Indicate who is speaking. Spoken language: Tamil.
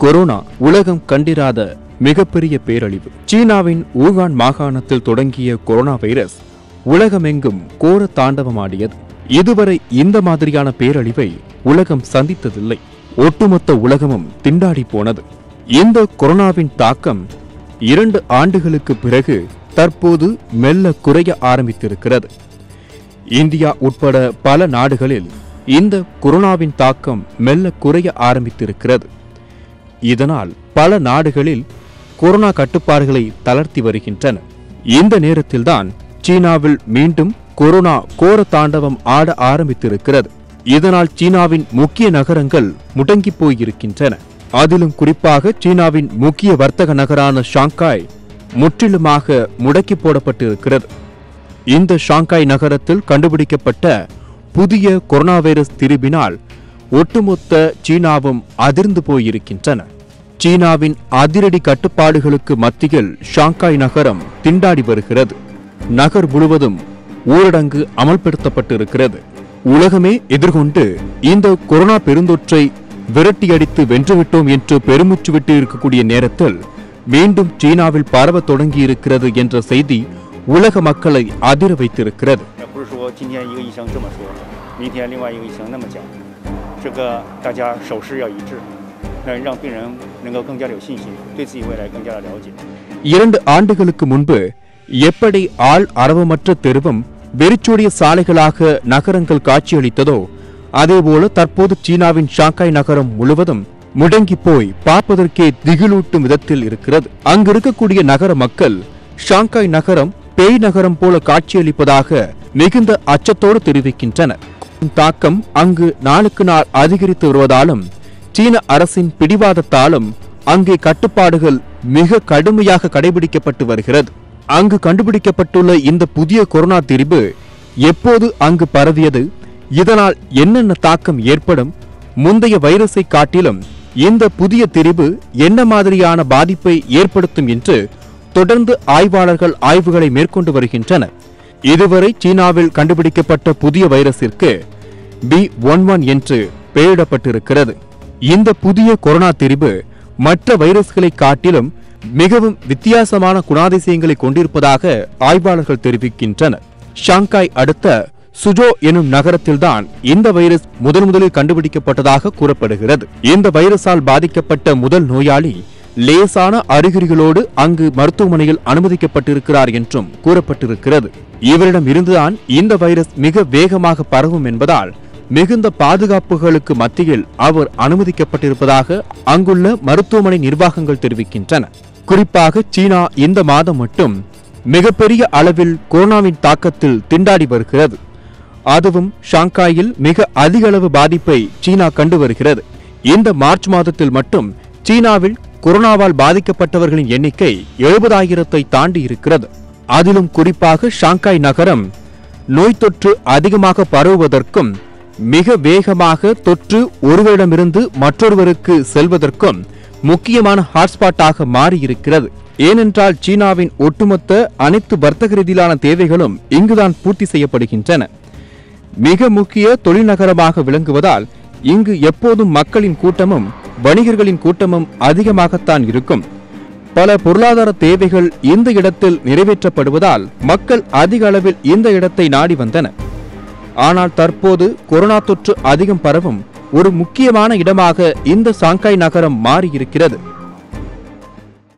Speaker 1: கொரோனா உலகம் கண்டிராத மிகப்பெரிய பேரழிவு சீனாவின் ஊகான் மாகாணத்தில் தொடங்கிய கொரோனா வைரஸ் உலகமெங்கும் கோர தாண்டவமாடியது இதுவரை இந்த மாதிரியான பேரழிவை உலகம் சந்தித்ததில்லை ஒட்டுமொத்த உலகமும் திண்டாடி போனது இந்த கொரோனாவின் தாக்கம் இரண்டு ஆண்டுகளுக்கு பிறகு தற்போது மெல்ல குறைய ஆரம்பித்திருக்கிறது இந்தியா உட்பட பல நாடுகளில் இந்த கொரோனாவின் தாக்கம் மெல்ல குறைய ஆரம்பித்திருக்கிறது இதனால் பல நாடுகளில் கொரோனா கட்டுப்பாடுகளை தளர்த்தி வருகின்றன இந்த நேரத்தில்தான் சீனாவில் மீண்டும் கொரோனா கோர தாண்டவம் ஆட ஆரம்பித்திருக்கிறது இதனால் சீனாவின் முக்கிய நகரங்கள் முடங்கி போயிருக்கின்றன அதிலும் குறிப்பாக சீனாவின் முக்கிய வர்த்தக நகரான ஷாங்காய் முற்றிலுமாக முடக்கி போடப்பட்டிருக்கிறது இந்த ஷாங்காய் நகரத்தில் கண்டுபிடிக்கப்பட்ட புதிய கொரோனா வைரஸ் திரிபினால் ஒட்டுமொத்த சீனாவும் அதிர்ந்து போயிருக்கின்றன சீனாவின் அதிரடி கட்டுப்பாடுகளுக்கு மத்தியில் ஷாங்காய் நகரம் திண்டாடி வருகிறது நகர் முழுவதும் ஊரடங்கு அமல்படுத்தப்பட்டிருக்கிறது உலகமே எதிர்கொண்டு இந்த கொரோனா பெருந்தொற்றை விரட்டியடித்து வென்றுவிட்டோம் என்று பெருமூச்சு விட்டு இருக்கக்கூடிய நேரத்தில் மீண்டும் சீனாவில் பரவத் தொடங்கியிருக்கிறது என்ற செய்தி உலக மக்களை அதிர வைத்திருக்கிறது
Speaker 2: 不是说今天一个医生这么说，明天另外一个医生那么讲，这个大家手势要一致，那让病人能够更加的有信心，对自己未来更加的了解。
Speaker 1: இரண்டு ஆண்டுகளுக்கு முன்பு எப்படி ஆள் அரவமற்ற தெருவும் வெறிச்சோடிய சாலைகளாக நகரங்கள் காட்சியளித்ததோ அதேபோல தற்போது சீனாவின் ஷாங்காய் நகரம் முழுவதும் முடங்கி போய் பார்ப்பதற்கே திகிலூட்டும் விதத்தில் இருக்கிறது அங்கு இருக்கக்கூடிய நகர மக்கள் ஷாங்காய் நகரம் பேய் நகரம் போல காட்சியளிப்பதாக மிகுந்த அச்சத்தோடு தெரிவிக்கின்றனர் தாக்கம் அங்கு நாளுக்கு நாள் அதிகரித்து வருவதாலும் சீன அரசின் பிடிவாதத்தாலும் அங்கே கட்டுப்பாடுகள் மிக கடுமையாக கடைபிடிக்கப்பட்டு வருகிறது அங்கு கண்டுபிடிக்கப்பட்டுள்ள இந்த புதிய கொரோனா திரிபு எப்போது அங்கு பரவியது இதனால் என்னென்ன தாக்கம் ஏற்படும் முந்தைய வைரஸை காட்டிலும் இந்த புதிய திரிபு என்ன மாதிரியான பாதிப்பை ஏற்படுத்தும் என்று தொடர்ந்து ஆய்வாளர்கள் ஆய்வுகளை மேற்கொண்டு வருகின்றனர் இதுவரை சீனாவில் கண்டுபிடிக்கப்பட்ட புதிய வைரஸிற்கு பி ஒன் ஒன் என்று பெயரிடப்பட்டிருக்கிறது இந்த புதிய கொரோனா திரிபு மற்ற வைரஸ்களை காட்டிலும் மிகவும் வித்தியாசமான குணாதிசயங்களை கொண்டிருப்பதாக ஆய்வாளர்கள் தெரிவிக்கின்றனர் ஷாங்காய் அடுத்த சுஜோ எனும் நகரத்தில்தான் இந்த வைரஸ் முதன் முதலில் கண்டுபிடிக்கப்பட்டதாக கூறப்படுகிறது இந்த வைரஸால் பாதிக்கப்பட்ட முதல் நோயாளி லேசான அறிகுறிகளோடு அங்கு மருத்துவமனையில் அனுமதிக்கப்பட்டிருக்கிறார் என்றும் கூறப்பட்டிருக்கிறது இவரிடம் இருந்துதான் இந்த வைரஸ் மிக வேகமாக பரவும் என்பதால் மிகுந்த பாதுகாப்புகளுக்கு மத்தியில் அவர் அனுமதிக்கப்பட்டிருப்பதாக அங்குள்ள மருத்துவமனை நிர்வாகங்கள் தெரிவிக்கின்றன குறிப்பாக சீனா இந்த மாதம் மட்டும் மிகப்பெரிய அளவில் கொரோனாவின் தாக்கத்தில் திண்டாடி வருகிறது அதுவும் ஷாங்காயில் மிக அதிக அளவு பாதிப்பை சீனா கண்டு வருகிறது இந்த மார்ச் மாதத்தில் மட்டும் சீனாவில் கொரோனாவால் பாதிக்கப்பட்டவர்களின் எண்ணிக்கை எழுபதாயிரத்தை தாண்டி இருக்கிறது அதிலும் குறிப்பாக ஷாங்காய் நகரம் நோய் தொற்று அதிகமாக பரவுவதற்கும் மிக வேகமாக தொற்று ஒருவரிடமிருந்து மற்றொருவருக்கு செல்வதற்கும் முக்கியமான ஹாட்ஸ்பாட்டாக மாறியிருக்கிறது ஏனென்றால் சீனாவின் ஒட்டுமொத்த அனைத்து வர்த்தக ரீதியிலான தேவைகளும் இங்குதான் பூர்த்தி செய்யப்படுகின்றன மிக முக்கிய தொழில் நகரமாக விளங்குவதால் இங்கு எப்போதும் மக்களின் கூட்டமும் வணிகர்களின் கூட்டமும் அதிகமாகத்தான் இருக்கும் பல பொருளாதார தேவைகள் இந்த இடத்தில் நிறைவேற்றப்படுவதால் மக்கள் அதிக அளவில் இந்த இடத்தை நாடி வந்தனர் ஆனால் தற்போது கொரோனா தொற்று அதிகம் பரவும் ஒரு முக்கியமான இடமாக இந்த சாங்காய் நகரம் மாறியிருக்கிறது